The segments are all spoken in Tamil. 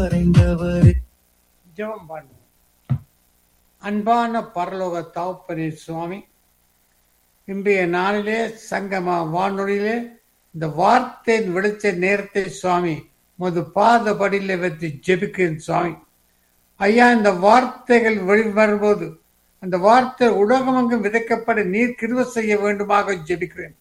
மறைந்தவரே ஜெபம் பண்ணுவோம் அன்பான பரலோக தாப்பரே சுவாமி இன்றைய நாளிலே சங்கமா வானொலியிலே இந்த வார்த்தையின் வெளிச்ச நேரத்தை சுவாமி முது பாதபடியில வைத்து ஜெபிக்கிறேன் சுவாமி ஐயா இந்த வார்த்தைகள் வெளிவரும்போது அந்த வார்த்தை உலகமெங்கும் விதைக்கப்பட நீர் கிருவ செய்ய வேண்டுமாக ஜெபிக்கிறேன்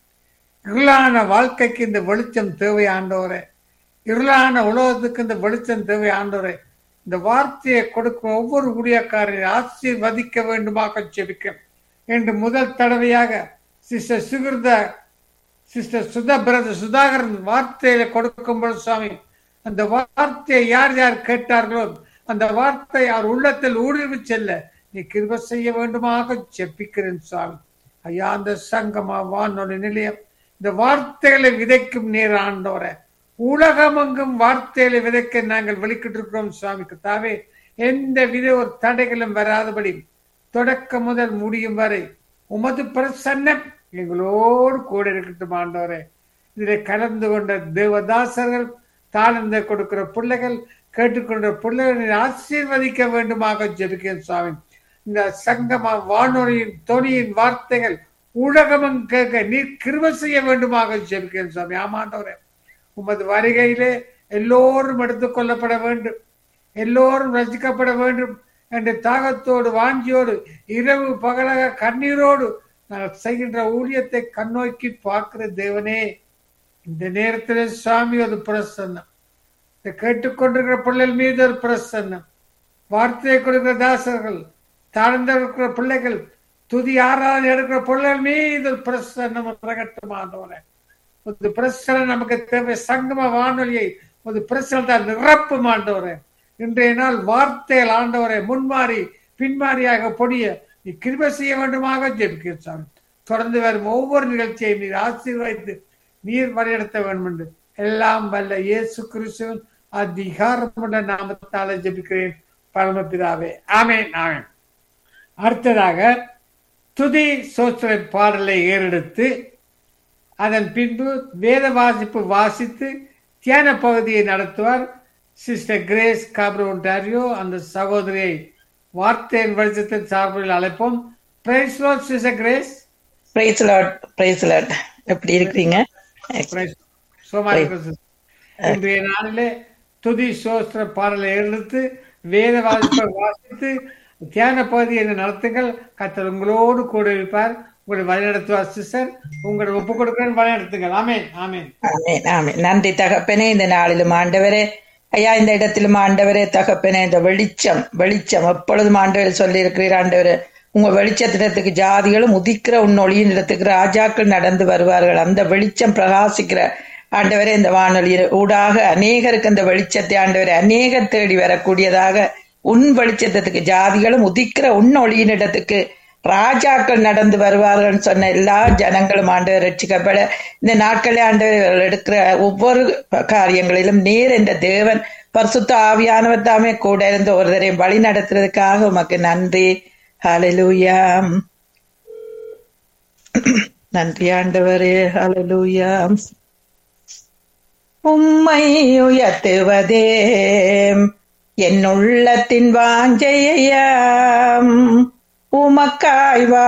இருளான வாழ்க்கைக்கு இந்த வெளிச்சம் தேவை ஆண்டவரே இருளான உலகத்துக்கு இந்த வெளிச்சம் தேவை ஆண்டவரே இந்த வார்த்தையை கொடுக்கும் ஒவ்வொரு ஊழியக்காரரையும் ஆசீர்வதிக்க வேண்டுமாக ஜெபிக்கிறேன் என்று முதல் தடவையாக sister Sukrutha sister Sudha brother Sudhakaran வார்த்தையில கொடுக்கும்போது சுவாமி அந்த வார்த்தையை யார் யார் கேட்டார்களோ அந்த வார்த்தை அவர் உள்ளத்தில் ஊடுருவி செல்ல நீ கிருப செய்ய வேண்டுமாக ஜெபிக்கிறேன் சுவாமி ஐயா அந்த சங்கமா வானொலி நிலையம் இந்த வார்த்தைகளை விதைக்கும் நீர் ஆண்டவரை உலகமெங்கும் வார்த்தைகளை விதைக்க நாங்கள் வெளிக்கிட்டு இருக்கிறோம் சுவாமி கத்தாவே எந்த வித ஒரு தடைகளும் வராதபடி தொடக்கம் முதல் முடியும் வரை உமது பிரசன்னம் எங்களோடு கூட இருக்கட்டும் ஆண்டவரே இதில் கலந்து கொண்ட தேவதாசர்கள் தாழ்ந்த கொடுக்கிற பிள்ளைகள் கேட்டுக்கொண்ட பிள்ளைகளை ஆசீர்வதிக்க வேண்டுமாக ஜெபிக்கிறேன் சுவாமி இந்த சங்கம வானொலியின் தொனியின் வார்த்தைகள் உலகமும் கேட்க நீர் கிருப செய்ய வேண்டுமாக ஜெபிக்கிறேன் சுவாமி ஆமாண்டவரே உமது வருகையிலே எல்லோரும் எடுத்துக் கொள்ளப்பட வேண்டும் எல்லோரும் ரசிக்கப்பட வேண்டும் என்ற தாகத்தோடு வாஞ்சியோடு இரவு பகலாக கண்ணீரோடு நாங்கள் செய்கின்ற ஊழியத்தை கண்ணோக்கி பார்க்கிற தேவனே இந்த நேரத்தில் சுவாமி ஒரு பிரசன்னம் இதை கேட்டுக்கொண்டிருக்கிற பிள்ளைகள் மீது ஒரு பிரசன்னம் வார்த்தையை கொடுக்கிற தாசர்கள் தாழ்ந்த இருக்கிற பிள்ளைகள் துதி ஆராதனை எடுக்கிற பிள்ளைகள் மீது ஒரு பிரசன்னம் பிரகட்டமானவரை ஒரு பிரசனம் நமக்கு தேவை சங்கம வானொலியை ஒரு பிரசனத்தை நிரப்பு ஆண்டவரே இன்றைய நாள் வார்த்தைகள் ஆண்டவரை முன்மாறி பின்மாறியாக பொடிய நீ கிருப செய்ய வேண்டுமாக ஜெபிக்கிறேன் சாமி தொடர்ந்து வரும் ஒவ்வொரு நிகழ்ச்சியையும் நீர் ஆசீர்வதித்து நீர் வழிநடத்த வேண்டும் என்று எல்லாம் வல்ல இயேசு கிறிஸ்துவின் அதிகாரமுள்ள நாமத்தால ஜெபிக்கிறேன் பரமபிதாவே ஆமேன் ஆமேன் அடுத்ததாக துதி சோத்திர பாடலை ஏறெடுத்து அதன் பின்பு வேத வாசிப்பு வாசித்து தியான பகுதியை நடத்துவார் சிஸ்டர் கிரேஸ் காப்ரோண்டாரியோ அந்த சகோதரியை வார்த்தையின் வெளிச்சத்தின் சார்பில் அழைப்போம் praise lord sister Grace praise lord praise lord எப்படி இருக்கிறீங்க சோமா இன்றைய நாளிலே துதி சோஸ்திர பாடலை எடுத்து வேத வாசிப்பை வாசித்து தியான பகுதியை நடத்துங்கள் கத்தர் உங்களோடு கூட இருப்பார் உங்களை வழிநடத்துவார் சிஸ்டர் உங்களை ஒப்பு கொடுக்கிறேன் வழிநடத்துங்கள் ஆமேன் ஆமேன் ஆமென் ஆமென் நன்றி தகப்பனே இந்த நாளிலும் ஆண்டவரே ஐயா இந்த இடத்திலும் ஆண்டவரே தகப்பனே இந்த வெளிச்சம் வெளிச்சம் எப்பொழுதும் ஆண்டவர் சொல்லி இருக்கிறீர் ஆண்டவர் உங்க வெளிச்சத்திடத்துக்கு ஜாதிகளும் உதிக்கிற உன் ஒளியின் இடத்துக்கு ராஜாக்கள் நடந்து வருவார்கள் அந்த வெளிச்சம் பிரகாசிக்கிற ஆண்டவரே இந்த வானொலியில் ஊடாக அநேகருக்கு அந்த வெளிச்சத்தை ஆண்டவரை அநேகர் தேடி வரக்கூடியதாக உன் வெளிச்சத்துக்கு ஜாதிகளும் உதிக்கிற உன் ஒளியின் இடத்துக்கு ராஜாக்கள் நடந்து வருவார்கள் சொன்ன எல்லா ஜனங்களும் ஆண்டவர் ரட்சிக்கப்பட இந்த நாட்களே ஆண்டவர் எடுக்கிற ஒவ்வொரு காரியங்களிலும் நேர் என்ற தேவன் பரிசுத்த ஆவியானவர் தாமே கூட இருந்து ஒருத்தரையும் வழி நடத்துறதுக்காக உமக்கு நன்றி ஹalleluya நன்றி ஆண்டவரே ஹalleluya உம்மை உயர்த்துவதே என் உள்ளத்தின் வாஞ்சையாம் உமக்காய் வா